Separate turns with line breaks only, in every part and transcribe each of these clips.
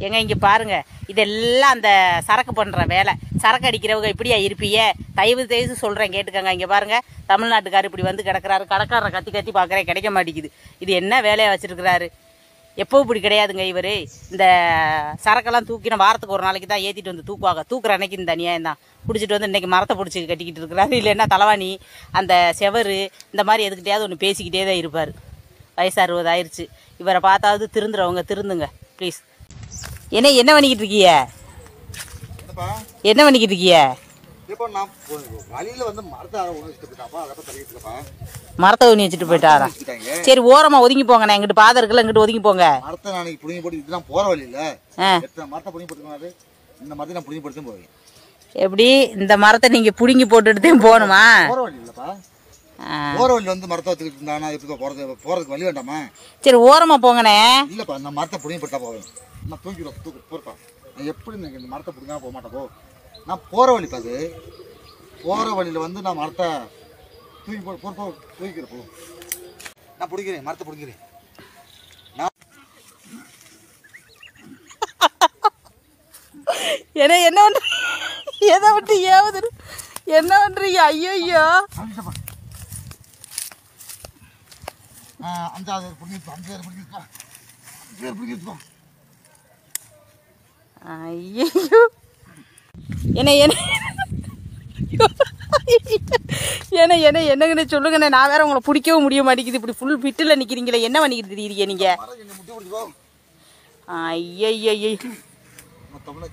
எங்க இங்க பாருங்க இதெல்லாம் அந்த சரக்கு பண்ற வேலை சரக்கு அடிக்கிறவங்க இப்படியா இருப்பீங்க தயவு தயவு சொல்றேன் கேட்டுக்கங்க இங்க பாருங்க தமிழ்நாட்டுக்காரர் இப்படி வந்து கிடக்குறாரு கடைக்காரரை கத்தி கத்தி பார்க்கறேன் கிடைக்க மாட்டேங்குது இது என்ன வேலையா வச்சிருக்கிறாரு எப்பவும் இப்படி கிடையாதுங்க இவர் இந்த சரக்கெல்லாம் தூக்கின வாரத்துக்கு ஒரு நாளைக்கு தான் ஏற்றிட்டு வந்து தூக்குவாங்க தூக்குற அன்னைக்கு இந்த அநியாயம் தான் பிடிச்சிட்டு வந்து இன்னைக்கு மரத்தை பிடிச்சி கட்டிக்கிட்டு இருக்கிறாரு இல்லைன்னா தலைவாணி அந்த செவரு இந்த மாதிரி எதுக்கிட்டையாவது ஒன்று பேசிக்கிட்டே தான் இருப்பார் வயசு அறுபது ஆயிருச்சு இவரை பார்த்தாவது திருந்துறவங்க திருந்துங்க ப்ளீஸ் என்ன என்ன பண்ணிக்கிட்டு இருக்கீங்க
என்னப்பா
என்ன பண்ணிக்கிட்டு இருக்கீங்க
இப்போ நான் போ- வழியில வந்து மரத்தை உணர்ச்சிட்டு போயிட்டாப்பா அதை பத்தி தள்ளிட்டு இருக்கப்பா
மரத்தை ஒண்ணி வச்சுட்டு போயிட்டாரா
வச்சுட்டாங்க
சரி ஓரமா ஒதுங்கி போங்க நான் எங்கிட்ட பாதை இருக்குல்ல இங்கிட்டு ஒதுங்கி போங்க
மரத்தை நான் இன்னைக்கு புடுங்கி போட்டு இதுதான் போற வழி இல்ல
ஆ
எத்தனை மரத்தை புடுங்கி போட்டுருக்காரு இந்த மரத்தை நான் புடுங்கி போட்டு போவேன்
எப்படி இந்த மரத்தை நீங்க புடுங்கி போட்டுட்டு தான் போகணுமா
போற வழி இல்லப்பா
ஆ.
போற வழியில வந்து மரத்தை வச்சுக்கிட்டு இருந்தானா எப்படி போறது போறதுக்கு வழி வேண்டாமா
சரி ஓரமா போங்கண்ணே
இல்லப்பா நான் மரத்தை புடுங்கி போட்டா போவேன் நான் தூக்கிடுவேன் தூக்கு போறப்பா நான் எப்படி நான் இந்த மரத்தை புடுங்காம போக மாட்டேன் போ நான் போற வழி அது போற வழியில வந்து நான் மரத்தை தூக்கி போ போ, போ தூக்கிக்கிறேன் போ நான் பிடிக்கிறேன் மரத்தை பிடிக்கிறேன்
என்ன என்ன பண்ற எதை விட்டு ஏவுது என்ன பண்றீங்க ஐயோ
அஞ்சப்பா. ஆ, அஞ்சாவது பிடிக்கிட்டு அஞ்சாவது பிடிக்கிட்டு அஞ்சாவது பிடிக்கிட்டு
ஐயோ என்ன என்ன என்ன என்ன என்னங்கண்ணே சொல்லுங்கண்ணே நான் வேற உங்களை பிடிக்கவும் முடிய மாட்டேங்குது இப்படி ஃபுல் ஃபிட்டில் நிற்கிறீங்களே என்ன பண்ணிக்கிட்டு இருக்கீங்க நீங்க
மரம் கொஞ்சம் முட்டி பிடிச்சிக்கோ
ஐயய்யய்ய
நான் தமிழை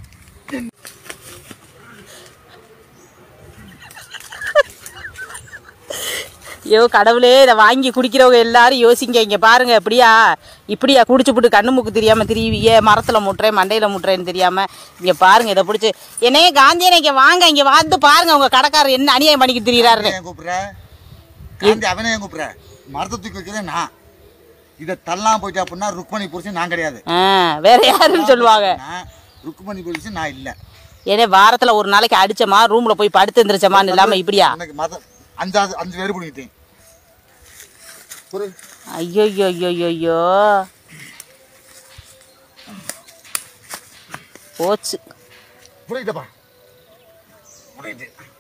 ஐயோ கடவுளே இதை வாங்கி குடிக்கிறவங்க எல்லாரும் யோசிங்க இங்கே பாருங்க இப்படியா இப்படியா குடிச்சு போட்டு கண்ணு மூக்கு தெரியாம திரிவிய மரத்தில் முட்டுறேன் மண்டையில் முட்டுறேன்னு தெரியாம இங்கே பாருங்க இதை பிடிச்சி என்னையே காந்தியனை இங்கே வாங்க இங்கே வந்து பாருங்க உங்க கடைக்காரர் என்ன அநியாயம் பண்ணிக்கிட்டு திரியிறாருன்னு
ஏன் கூப்பிடுற காந்தி அவனே ஏன் கூப்பிடுற மரத்தை தூக்கி வைக்கிறேன் நான் இதை தள்ளாம போயிட்டா அப்படின்னா ருக்மணி புருஷன் நான் கிடையாது
ஆ வேற யாருன்னு சொல்லுவாங்க
நான் ருக்மணி புருஷன் நான் இல்லை
ஏன்னா வாரத்துல ஒரு நாளைக்கு அடிச்சமா ரூம்ல போய் படுத்து எந்திரிச்சமான்னு இல்லாம இப்படியா
எனக்கு மத அஞ்சாவது அஞ்சு பேர் பிடிக்கிட்டேன் ஒரு
ஐயோ ஐயோ ஐயோ போச்சு
பிடிக்கிட்டப்பா பிடிக்கிட்டு